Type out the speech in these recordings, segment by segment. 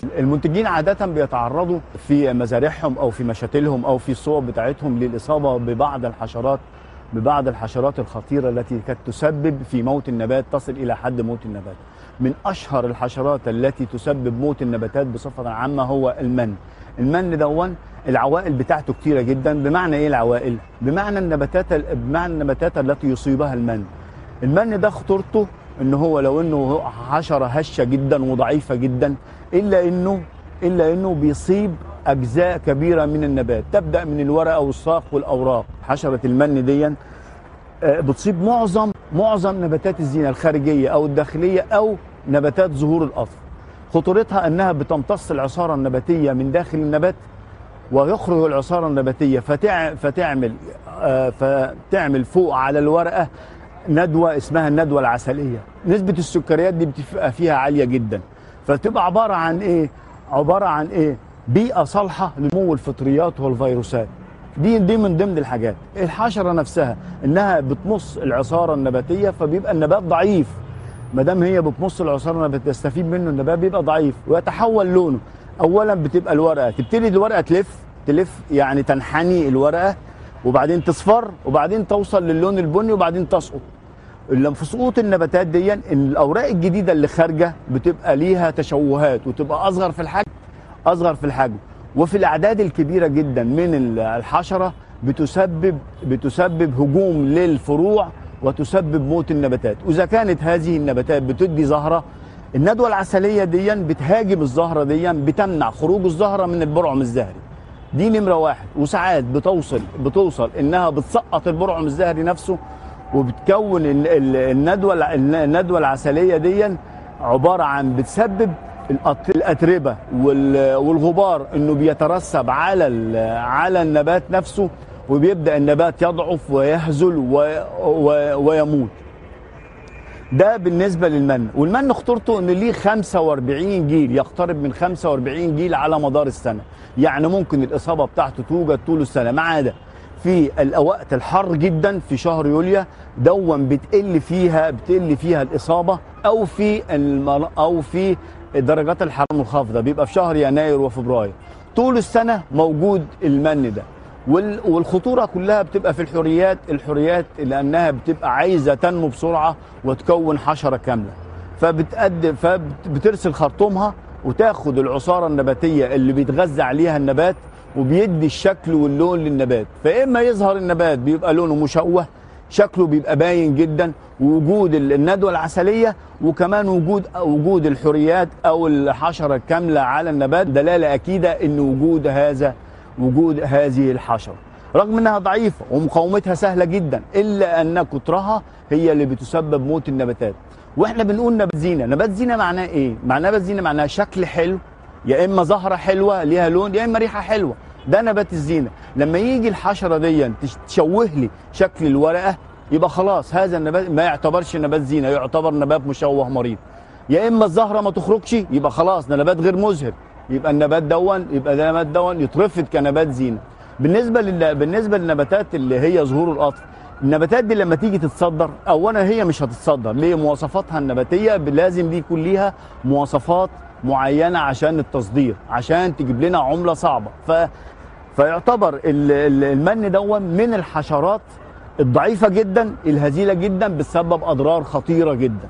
المنتجين عادة بيتعرضوا في مزارعهم أو في مشاتلهم أو في الصوب بتاعتهم للإصابة ببعض الحشرات ببعض الحشرات الخطيرة التي قد تسبب في موت النبات تصل إلى حد موت النبات من أشهر الحشرات التي تسبب موت النباتات بصفة عامة هو المن المن دون العوائل بتاعته كتيرة جدا بمعنى إيه العوائل؟ بمعنى النباتات بمعنى النباتات التي يصيبها المن المن ده خطورته ان هو لو انه حشره هشه جدا وضعيفه جدا الا انه الا انه بيصيب اجزاء كبيره من النبات تبدا من الورقه والساق والاوراق حشره المن دي آه، بتصيب معظم معظم نباتات الزينه الخارجيه او الداخليه او نباتات ظهور القصر خطورتها انها بتمتص العصاره النباتيه من داخل النبات ويخرج العصاره النباتيه فتع... فتعمل آه، فتعمل فوق على الورقه ندوه اسمها الندوه العسليه نسبه السكريات دي بتبقى فيها عاليه جدا فتبقى عباره عن ايه عباره عن ايه بيئه صالحه لنمو الفطريات والفيروسات دي دي من ضمن الحاجات الحشره نفسها انها بتمص العصاره النباتيه فبيبقى النبات ضعيف ما دام هي بتمص العصاره النباتيه تستفيد منه النبات بيبقى ضعيف ويتحول لونه اولا بتبقى الورقه تبتدي الورقه تلف تلف يعني تنحني الورقه وبعدين تصفر وبعدين توصل للون البني وبعدين تسقط لما في سقوط النباتات دي إن الاوراق الجديده اللي خارجه بتبقى ليها تشوهات وتبقى اصغر في الحجم اصغر في الحجم وفي الاعداد الكبيره جدا من ال- الحشره بتسبب بتسبب هجوم للفروع وتسبب موت النباتات واذا كانت هذه النباتات بتدي زهره الندوه العسليه دي بتهاجم الزهره دي بتمنع خروج الزهره من البرعم الزهري دي نمره واحد وساعات بتوصل بتوصل انها بتسقط البرعم الزهري نفسه وبتكون ال- ال- الندوه الع- الندوه العسليه دي عباره عن بتسبب الأط- الاتربه وال- والغبار انه بيترسب على ال- على النبات نفسه وبيبدا النبات يضعف ويهزل و- و- ويموت ده بالنسبه للمن والمن خطورته ان ليه 45 جيل يقترب من 45 جيل على مدار السنه يعني ممكن الاصابه بتاعته توجد طول السنه ما عدا في الوقت الحر جدا في شهر يوليو دون بتقل فيها بتقل فيها الاصابه او في المر... او في درجات الحراره المنخفضه بيبقى في شهر يناير وفبراير طول السنه موجود المن ده وال- والخطوره كلها بتبقى في الحريات الحريات لانها بتبقى عايزه تنمو بسرعه وتكون حشره كامله فبتقدم فبترسل خرطومها وتاخد العصاره النباتيه اللي بيتغذى عليها النبات وبيدي الشكل واللون للنبات فاما يظهر النبات بيبقى لونه مشوه شكله بيبقى باين جدا ووجود ال- الندوه العسليه وكمان وجود وجود الحريات او الحشره الكامله على النبات دلاله اكيده ان وجود هذا وجود هذه الحشره رغم انها ضعيفه ومقاومتها سهله جدا الا ان كترها هي اللي بتسبب موت النباتات واحنا بنقول نبات زينه نبات زينه معناه ايه معناه نبات زينه معناه شكل حلو يا اما زهره حلوه ليها لون يا اما ريحه حلوه ده نبات الزينه لما يجي الحشره دي تش- تشوه لي شكل الورقه يبقى خلاص هذا النبات ما يعتبرش نبات زينه يعتبر نبات مشوه مريض يا اما الزهره ما تخرجش يبقى خلاص ده نبات غير مذهب يبقى النبات دون يبقى ده نبات دون يترفض كنبات زينه بالنسبه لل... بالنسبه للنباتات اللي هي ظهور القطر النباتات دي لما تيجي تتصدر اولا هي مش هتتصدر ليه مواصفاتها النباتيه لازم دي يكون ليها مواصفات معينه عشان التصدير عشان تجيب لنا عمله صعبه ف فيعتبر ال- ال- المن دون من الحشرات الضعيفه جدا الهزيله جدا بتسبب اضرار خطيره جدا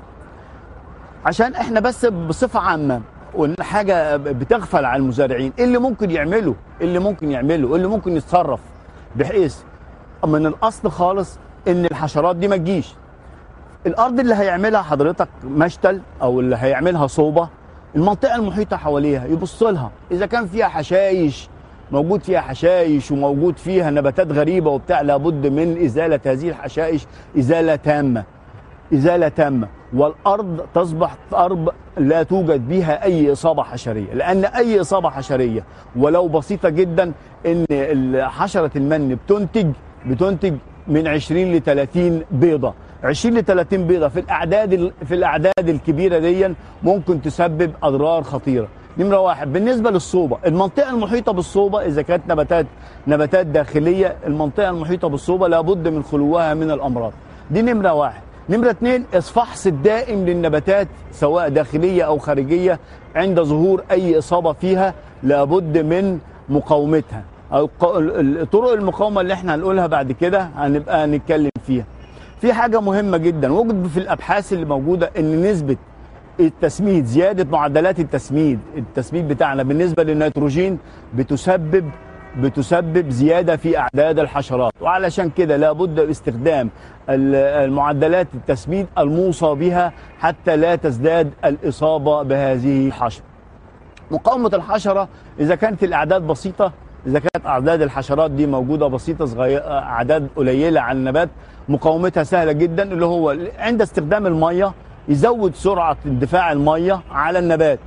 عشان احنا بس بصفه عامه وان حاجه بتغفل على المزارعين ايه اللي ممكن يعمله إيه اللي ممكن يعمله إيه اللي ممكن يتصرف بحيث من الاصل خالص ان الحشرات دي ما تجيش الارض اللي هيعملها حضرتك مشتل او اللي هيعملها صوبه المنطقه المحيطه حواليها يبص لها اذا كان فيها حشائش موجود فيها حشائش وموجود فيها نباتات غريبه وبتاع لابد من ازاله هذه الحشائش ازاله تامه ازاله تامه والارض تصبح ارض لا توجد بها اي اصابه حشريه لان اي اصابه حشريه ولو بسيطه جدا ان حشره المن بتنتج بتنتج من 20 ل 30 بيضه 20 ل 30 بيضه في الاعداد ال- في الاعداد الكبيره دي ممكن تسبب اضرار خطيره نمره واحد بالنسبه للصوبه المنطقه المحيطه بالصوبه اذا كانت نباتات نباتات داخليه المنطقه المحيطه بالصوبه لابد من خلوها من الامراض دي نمره واحد نمرة اتنين الفحص الدائم للنباتات سواء داخلية أو خارجية عند ظهور أي إصابة فيها لابد من مقاومتها أو ق- ال- ال- طرق المقاومة اللي احنا هنقولها بعد كده هنبقى نتكلم فيها في حاجة مهمة جدا وجد في الأبحاث اللي موجودة إن نسبة التسميد زيادة معدلات التسميد التسميد بتاعنا بالنسبة للنيتروجين بتسبب بتسبب زيادة في أعداد الحشرات وعلشان كده لابد باستخدام ال- المعدلات التسميد الموصى بها حتى لا تزداد الإصابة بهذه الحشرة مقاومة الحشرة إذا كانت الأعداد بسيطة إذا كانت أعداد الحشرات دي موجودة بسيطة صغيرة أعداد قليلة على النبات مقاومتها سهلة جدا اللي هو عند استخدام المية يزود سرعة اندفاع المية على النبات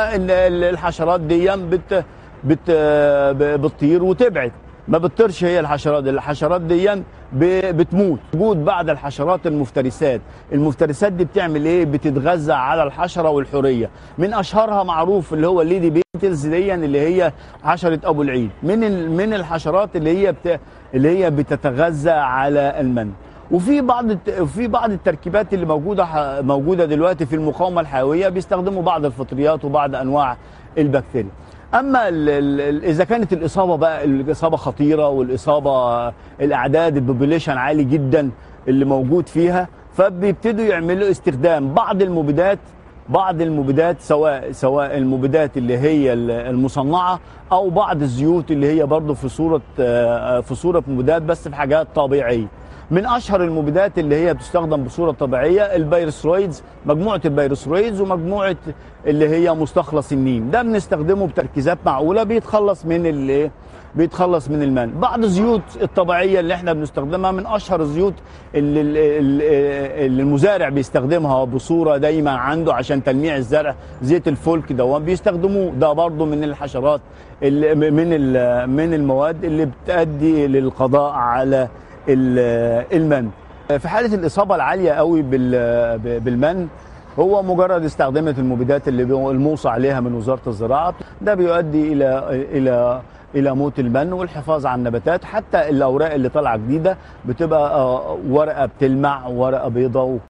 فالحشرات دي بت بت بتطير وتبعد ما بتطيرش هي الحشرات دي الحشرات دي ب- بتموت وجود بعض الحشرات المفترسات المفترسات دي بتعمل ايه بتتغذى على الحشره والحوريه من اشهرها معروف اللي هو الليدي بيتلز دي اللي هي حشره ابو العيد من ال- من الحشرات اللي هي بت اللي هي بتتغذى على المن وفي بعض الت- في بعض التركيبات اللي موجوده ح- موجوده دلوقتي في المقاومه الحيويه بيستخدموا بعض الفطريات وبعض انواع البكتيريا اما ال ال ال اذا كانت الاصابه بقى الاصابه خطيره والاصابه الاعداد البوبوليشن عالي جدا اللي موجود فيها فبيبتدوا يعملوا استخدام بعض المبيدات بعض المبيدات سواء سواء المبيدات اللي هي ال- المصنعه او بعض الزيوت اللي هي برضه في صوره آه، في صوره مبيدات بس في حاجات طبيعيه من اشهر المبيدات اللي هي بتستخدم بصوره طبيعيه البيرسرويدز مجموعه البيرسرويدز ومجموعه اللي هي مستخلص النيم ده بنستخدمه بتركيزات معقوله بيتخلص من اللي بيتخلص من الماء بعض الزيوت الطبيعيه اللي احنا بنستخدمها من اشهر الزيوت اللي, اللي اللي المزارع بيستخدمها بصوره دايما عنده عشان تلميع الزرع زيت الفولك ده بيستخدموه ده برضه من الحشرات اللي من ال- من المواد اللي بتؤدي للقضاء على ال- المن في حاله الاصابه العاليه قوي بال- بالمن هو مجرد استخدامة المبيدات اللي بي- الموصى عليها من وزارة الزراعة ده بيؤدي إلى إلى إلى موت المن والحفاظ على النباتات حتى الأوراق اللي طالعة جديدة بتبقى آه، ورقة بتلمع ورقة بيضاء